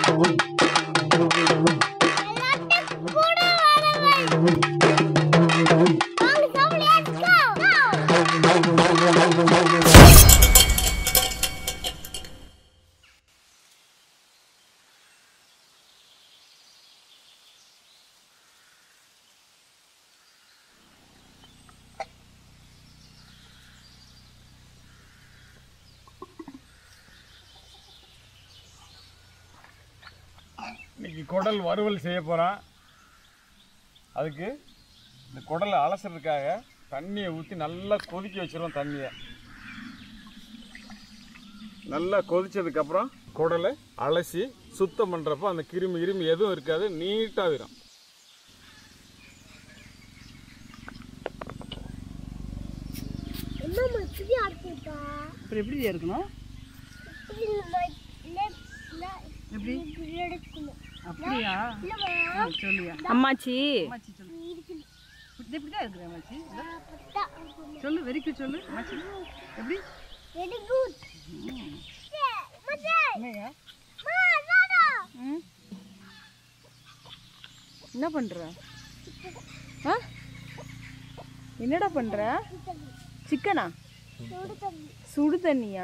இன்னைக்கு குடல் வறுவல் செய்ய போகிறோம் அதுக்கு இந்த குடலை அலசுறதுக்காக தண்ணியை ஊற்றி நல்லா கொதிக்க வச்சிருவோம் தண்ணியை நல்லா கொதிச்சதுக்கப்புறம் குடலை அலசி சுத்தம் பண்ணுறப்போ அந்த கிருமி கிருமி எதுவும் இருக்காது நீட்டாக வரும் அப்புறம் எப்படி இருக்கணும் எப்படி அப்படியா ஆ, சொல்லுயா அம்மாச்சி அம்மாச்சி சொல்லு இது இப்படி தான் இருக்கிறேன் அம்மாச்சி இதோ. சொல்லு வெறிக்கு சொல்லு அம்மாச்சி எப்படி என்னய்யா ம். என்ன பண்ற ஆ என்னடா பண்ற சிக்கனா சுடு தண்ணியா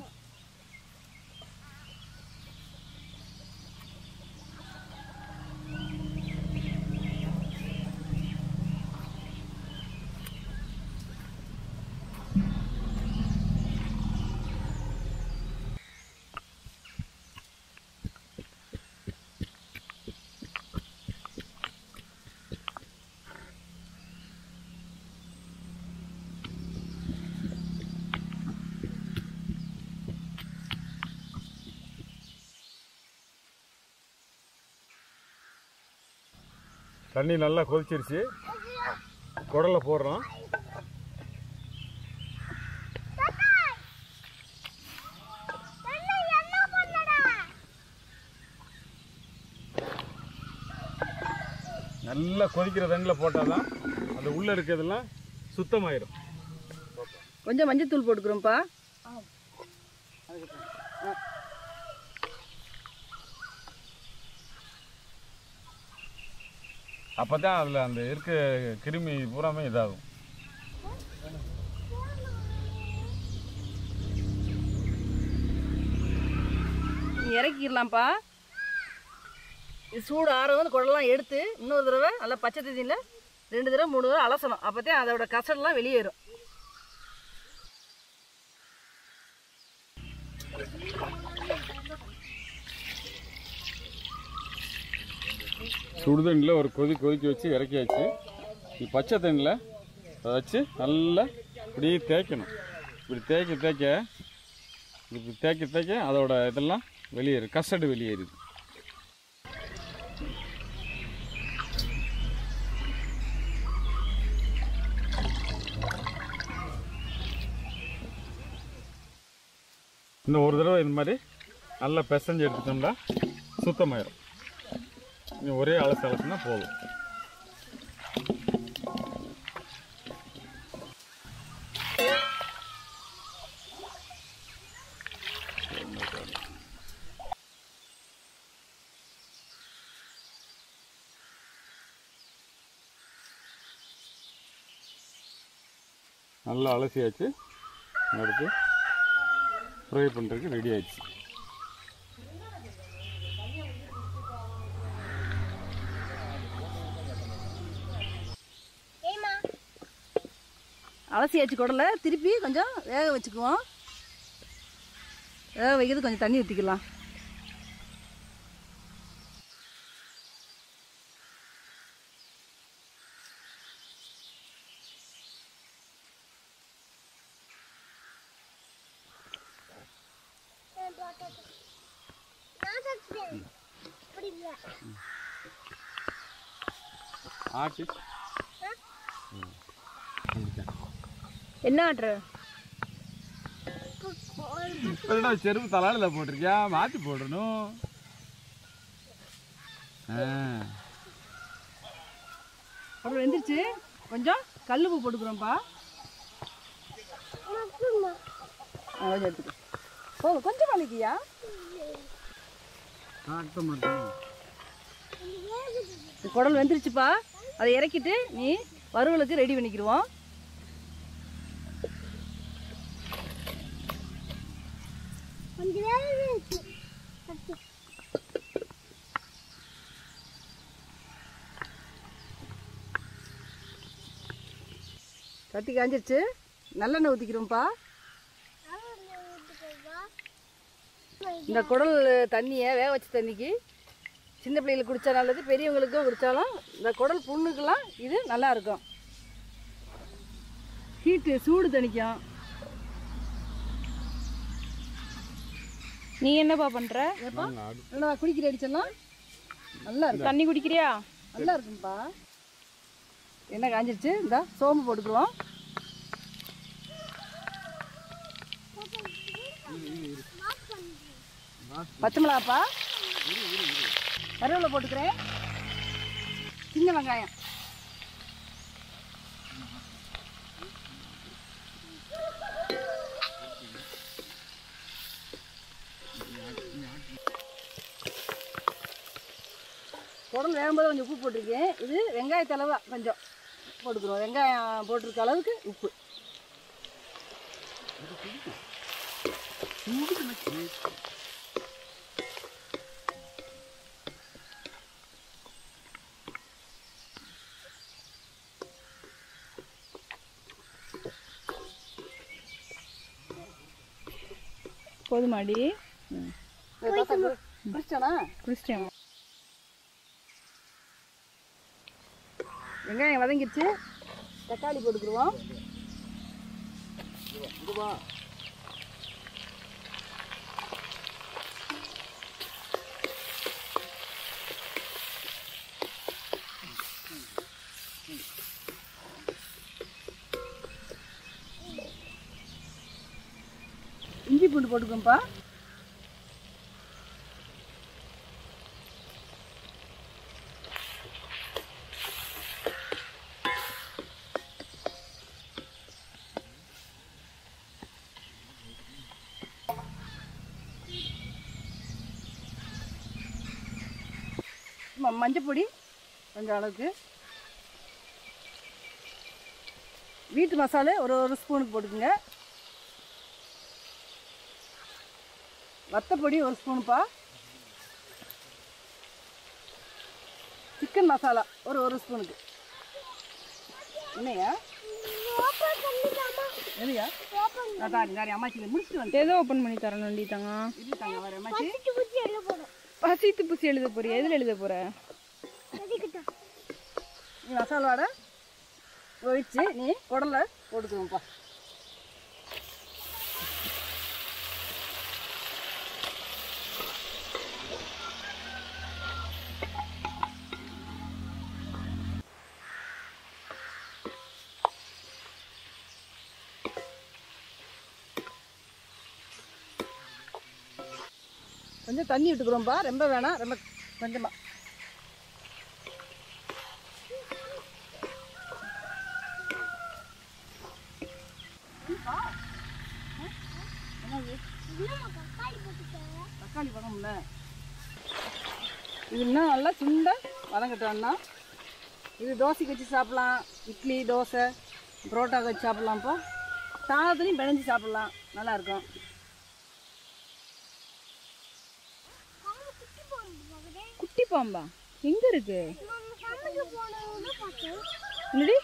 தண்ணி நல்லா கொதிச்சிருச்சு குடலை போடுறோம் நல்லா கொதிக்கிற தண்ணியில் போட்டால் தான் அந்த உள்ளே இருக்கிறதெல்லாம் சுத்தமாயிடும் கொஞ்சம் மஞ்சத்தூள் போட்டுக்கிறோம்ப்பா அப்போ தான் அதில் அந்த இருக்க கிருமி பூராமே இதாகும் நீ இறக்கிடலாம்ப்பா இது சூடு ஆறவும் குடலாம் எடுத்து இன்னொரு தடவை நல்லா பச்சை தண்ணியில் ரெண்டு தடவை மூணு தடவை அலசணும் அப்போ தான் அதோட கசடெல்லாம் வெளியேறும் சுடுதண்ணியில் ஒரு கொதி கொதிக்க வச்சு இறக்கியாச்சு இது பச்சை தண்ணியில் அதை வச்சு நல்லா இப்படி தேய்க்கணும் இப்படி தேய்க்க தேய்க்க இப்படி தேய்க்க தேய்க்க அதோட இதெல்லாம் வெளியேறு கசடு வெளியேறுது இன்னும் ஒரு தடவை இந்த மாதிரி நல்லா பிசைஞ்சு எடுத்துட்டோம்னா சுத்தமாயிரும் இன்னும் ஒரே அலசு அலசுனா போதும் நல்லா அலசியாச்சு அடுத்து ஃப்ரை பண்ணுறதுக்கு ரெடி ஆயிடுச்சு அலசியாச்சு குடலை திருப்பி கொஞ்சம் வேக வச்சுக்குவோம் வேக வைக்கிறது கொஞ்சம் தண்ணி ஊற்றிக்கலாம் ஆட்டி என்ன ஆட்டுற இப்போடா செருப்பு தலாலில் போட்டிருக்கியா மாற்றி போடணும் ஆ அப்புறம் வெந்துருச்சு கொஞ்சம் கல் உப்பு போட்டுக்கிறோம்ப்பா ஆ, கொஞ்சம் எடுத்துக்கோ போங்க கொஞ்சம் பண்ணிக்கியா இந்த குடல் வெந்துருச்சுப்பா அதை இறக்கிட்டு நீ வறுவலுக்கு ரெடி பண்ணிக்கிடுவோம் கட்டி காஞ்சிருச்சு நல்லெண்ணெய் ஊற்றிக்கிறோம்ப்பா இந்த குடல் தண்ணியை வேக வச்ச தண்ணிக்கு சின்ன பிள்ளைகளுக்கு குடித்தா நல்லது பெரியவங்களுக்கும் குடித்தாலும் இந்த குடல் புண்ணுக்கெல்லாம் இது நல்லா இருக்கும் ஹீட்டு சூடு தணிக்கும் நீ என்னப்பா பண்ற ஏப்பா நல்லா குடிக்கிற அடிச்செல்லாம் நல்லா இருக்கும் தண்ணி குடிக்கிறியா நல்லா இருக்கும்ப்பா என்ன காஞ்சிருச்சு இந்த சோம்பு போட்டுக்குவோம் பச்சை மிளகாப்பா கருவேப்பிலை போட்டுக்கிறேன் சின்ன வெங்காயம் குடல் வேகும்போது கொஞ்சம் உப்பு போட்டிருக்கேன் இது வெங்காயத்து அளவு கொஞ்சம் போட்டுக்கிறோம் வெங்காயம் போட்டிருக்க அளவுக்கு உப்பு போதுமாடி குடிச்சானா குடிச்சிட்டேன் வெங்காயம் வதங்கிடுச்சு தக்காளி போட்டுக்கிடுவோம் இஞ்சி பூண்டு போட்டுக்கோப்பா ம- மஞ்சப்பொடி கொஞ்சம் அளவுக்கு வீட்டு மசாலா ஒரு ஒரு ஸ்பூனுக்கு போட்டுக்குங்க வத்தப்பொடி ஒரு ஸ்பூனுப்பா சிக்கன் மசாலா ஒரு ஒரு ஸ்பூனுக்கு என்னையா எதுயா நான் தாரி தாரி அம்மாச்சி முடிச்சுட்டு வந்து எதை ஓப்பன் பண்ணி தரணும் வேண்டிட்டாங்க இருக்காங்க வர அம்மாச்சி பசித்து புசி எழுத போறியா எதில் எழுத போற நீ மசாலாவோட ஒழிச்சு நீ குடலை போட்டுக்குவோம்ப்பா கொஞ்சம் தண்ணி விட்டுக்கிறோம்ப்பா ரொம்ப வேணாம் ரொம்ப கொஞ்சமா தக்காளி பழம்ல இது இன்னும் நல்லா சுண்ட வதங்கட்டோம்னா இது தோசைக்கு வச்சு சாப்பிட்லாம் இட்லி தோசை புரோட்டாக்கு வச்சு சாப்பிட்லாம்ப்பா சாதத்துலையும் பிணைஞ்சு சாப்பிட்லாம் நல்லா இருக்கும் குட்டி பாம்பா எங்க இருக்கு என்னடி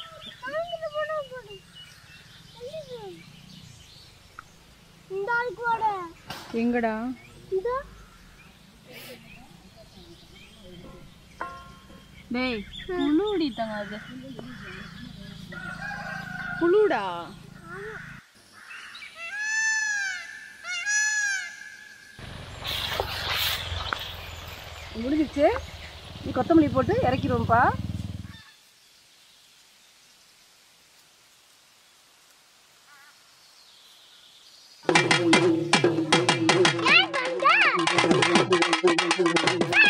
எங்கடா டேய் புழுடிட்டாங்க அது புழுடா முடிஞ்சிச்சு நீ கொத்தமல்லி போட்டு இறக்கிடுவோம்ப்பா ஏன் வந்த?